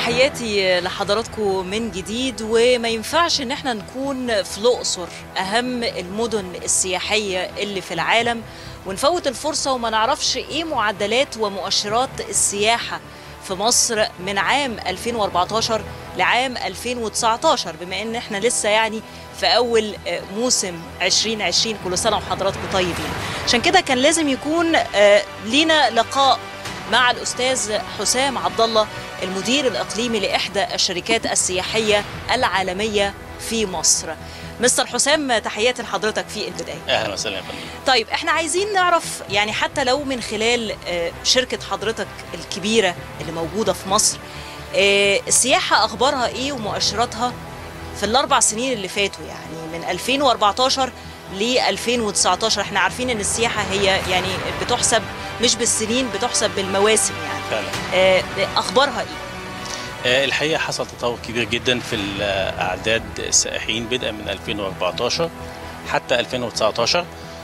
تحياتي لحضراتكم من جديد وما ينفعش ان احنا نكون في الاقصر اهم المدن السياحيه اللي في العالم ونفوت الفرصه وما نعرفش ايه معدلات ومؤشرات السياحه في مصر من عام 2014 لعام 2019 بما ان احنا لسه يعني في اول موسم 2020 كل سنه وحضراتكم طيبين عشان كده كان لازم يكون لينا لقاء مع الاستاذ حسام عبد الله المدير الاقليمي لاحدى الشركات السياحيه العالميه في مصر. مستر حسام تحياتي لحضرتك في البدايه. اهلا وسهلا يا فندم. طيب احنا عايزين نعرف يعني حتى لو من خلال شركه حضرتك الكبيره اللي موجوده في مصر السياحه اخبارها ايه ومؤشراتها في الاربع سنين اللي فاتوا يعني من 2014 ل 2019 احنا عارفين ان السياحه هي يعني بتحسب مش بالسنين بتحسب بالمواسم يعني فعلا آه اخبارها ايه الحقيقه حصل تطور كبير جدا في اعداد السائحين بدءا من 2014 حتى 2019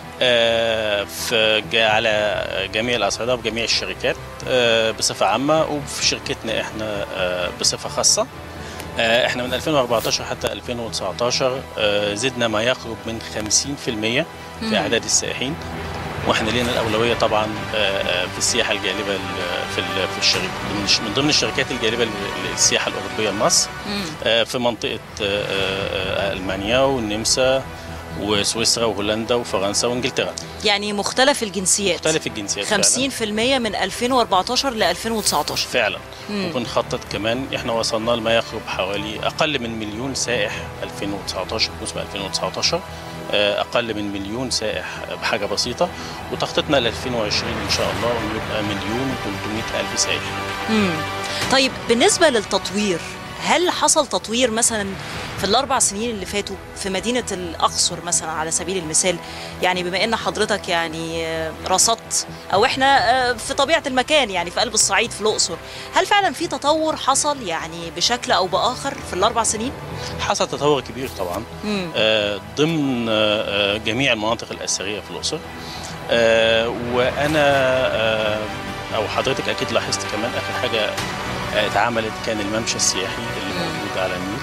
في على جميع الاصعده وجميع الشركات بصفه عامه وفي شركتنا احنا بصفه خاصه احنا من 2014 حتى 2019 زدنا ما يقرب من 50% في اعداد السائحين واحنا لينا الاولويه طبعا في السياحه الجالبه في في الشركه من ضمن الشركات الجالبه للسياحه الاوروبيه لمصر في منطقه المانيا والنمسا وسويسرا وهولندا وفرنسا وانجلترا يعني مختلف الجنسيات مختلف الجنسيات 50% فعلا. من 2014 ل 2019 فعلا مم. وبنخطط كمان احنا وصلنا لما يقرب حوالي اقل من مليون سائح 2019 موسم 2019 اقل من مليون سائح بحاجه بسيطه وتخطيطنا ل 2020 ان شاء الله انه يبقى مليون و300 الف سائح امم طيب بالنسبه للتطوير هل حصل تطوير مثلا في الاربع سنين اللي فاتوا في مدينه الاقصر مثلا على سبيل المثال يعني بما ان حضرتك يعني رصدت او احنا في طبيعه المكان يعني في قلب الصعيد في الاقصر هل فعلا في تطور حصل يعني بشكل او باخر في الاربع سنين حصل تطور كبير طبعا آه ضمن آه جميع المناطق الاثريه في الاقصر آه وانا او حضرتك اكيد لاحظت كمان اخر حاجه اتعملت كان الممشى السياحي اللي موجود على النيل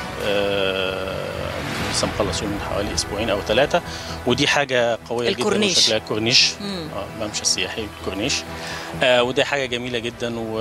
لسه مخلصين من حوالي اسبوعين او ثلاثه ودي حاجه قويه الكورنيش. جدا شكلها كورنيش اه الممشى السياحي الكورنيش آه ودي حاجه جميله جدا و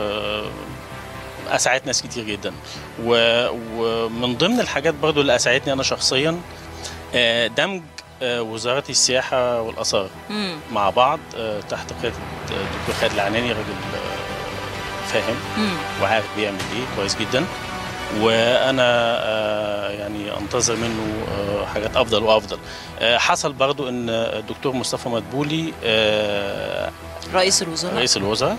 اسعدت ناس كتير جدا ومن ضمن الحاجات برضو اللي اسعدتني انا شخصيا آه دمج وزاره السياحه والاثار مع بعض تحت قياده الدكتور خالد العناني راجل فاهم وعارف بيعمل ايه كويس جدا وانا يعني انتظر منه حاجات افضل وافضل حصل برضو ان الدكتور مصطفى مدبولي رئيس الوزراء رئيس الوزراء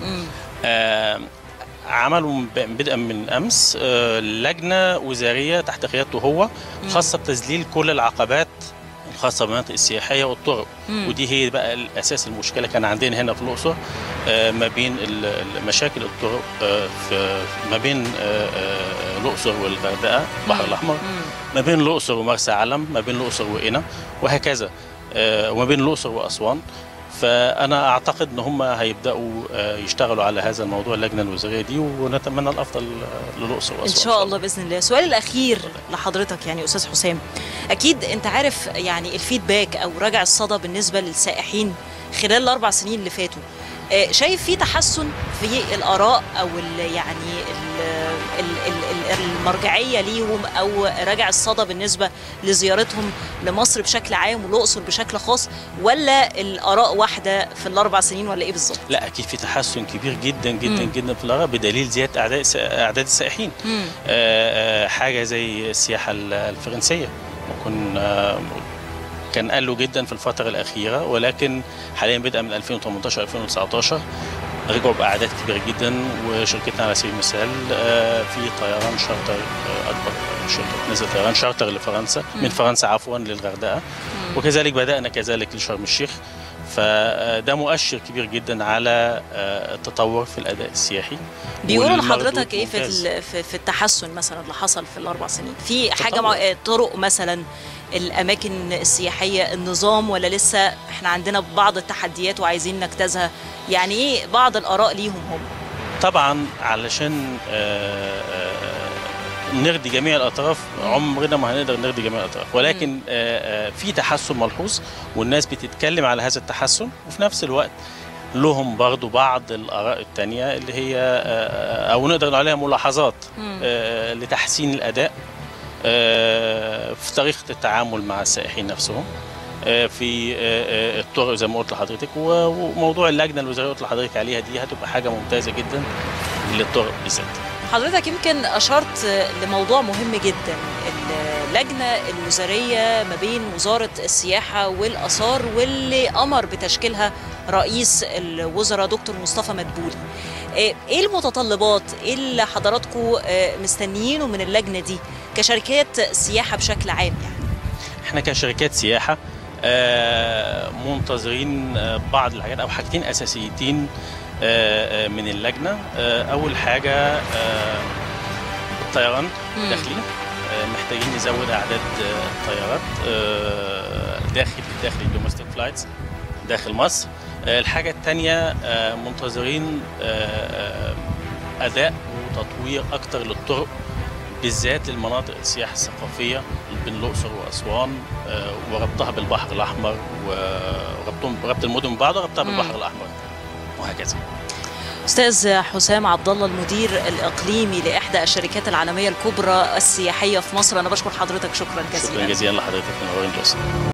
عملوا بدءا من امس لجنه وزاريه تحت قيادته هو خاصه بتذليل كل العقبات الخاصه بالمناطق السياحيه والطرق مم. ودي هي بقى الاساس المشكله كان عندنا هنا في الاقصر ما بين مشاكل الطرق في ما بين الاقصر والغردقه البحر الاحمر ما بين الاقصر ومرسى علم ما بين الاقصر وقنا وهكذا وما بين الاقصر واسوان فانا اعتقد ان هم هيبداوا يشتغلوا على هذا الموضوع اللجنه الوزاريه دي ونتمنى الافضل للاقصر واسوان ان شاء الله باذن الله السؤال الاخير لحضرتك يعني استاذ حسام اكيد انت عارف يعني الفيدباك او راجع الصدى بالنسبه للسائحين خلال الاربع سنين اللي فاتوا شايف في تحسن في الاراء او ال يعني ال ال المرجعيه ليهم او راجع الصدى بالنسبه لزيارتهم لمصر بشكل عام والاقصر بشكل خاص ولا الاراء واحده في الاربع سنين ولا ايه بالظبط؟ لا اكيد في تحسن كبير جدا جدا مم. جدا في الاراء بدليل زياده اعداد اعداد السائحين آه حاجه زي السياحه الفرنسيه ممكن كان قلوا جدا في الفترة الأخيرة ولكن حاليا بدءا من 2018 2019 رجعوا بأعداد كبيرة جدا وشركتنا على سبيل المثال في طيران شارتر أكبر شركة نزل طيران شارتر لفرنسا من فرنسا عفوا للغردقة وكذلك بدأنا كذلك لشرم الشيخ فده مؤشر كبير جدا على التطور في الاداء السياحي بيقولوا لحضرتك ايه في في التحسن مثلا اللي حصل في الاربع سنين في حاجه مع طرق مثلا الاماكن السياحيه النظام ولا لسه احنا عندنا بعض التحديات وعايزين نجتازها يعني ايه بعض الاراء ليهم هم طبعا علشان نرضي جميع الاطراف عمرنا ما هنقدر نرضي جميع الاطراف ولكن آه، آه، في تحسن ملحوظ والناس بتتكلم على هذا التحسن وفي نفس الوقت لهم برضو بعض الاراء التانية اللي هي آه، او نقدر نقول عليها ملاحظات آه، لتحسين الاداء آه، في طريقه التعامل مع السائحين نفسهم آه، في آه، آه، الطرق زي ما قلت لحضرتك و- وموضوع اللجنه الوزاريه قلت لحضرتك عليها دي هتبقى حاجه ممتازه جدا للطرق بالذات حضرتك يمكن أشرت لموضوع مهم جدا اللجنة الوزارية ما بين وزارة السياحة والآثار واللي أمر بتشكيلها رئيس الوزراء دكتور مصطفى مدبولي إيه إيه المتطلبات إيه اللي حضراتكم آه، مستنيينه من اللجنة دي كشركات سياحة بشكل عام يعني احنا كشركات سياحه آه، منتظرين آه، بعض الحاجات او حاجتين اساسيتين آه، آه، من اللجنه آه، اول حاجه آه، الطيران مم. الداخلي آه، محتاجين نزود اعداد آه، الطيارات آه، داخل داخل الدومستيك فلايتس داخل مصر آه، الحاجه الثانيه منتظرين آه، آه، اداء وتطوير اكتر للطرق بالذات للمناطق السياحة الثقافية بين الأقصر وأسوان آه، وربطها بالبحر الأحمر وربطهم ربط المدن ببعض وربطها مم. بالبحر الأحمر وهكذا استاذ حسام عبد الله المدير الاقليمي لاحدى الشركات العالميه الكبرى السياحيه في مصر انا بشكر حضرتك شكرا جزيلا شكرا جزيلا لحضرتك من أورنج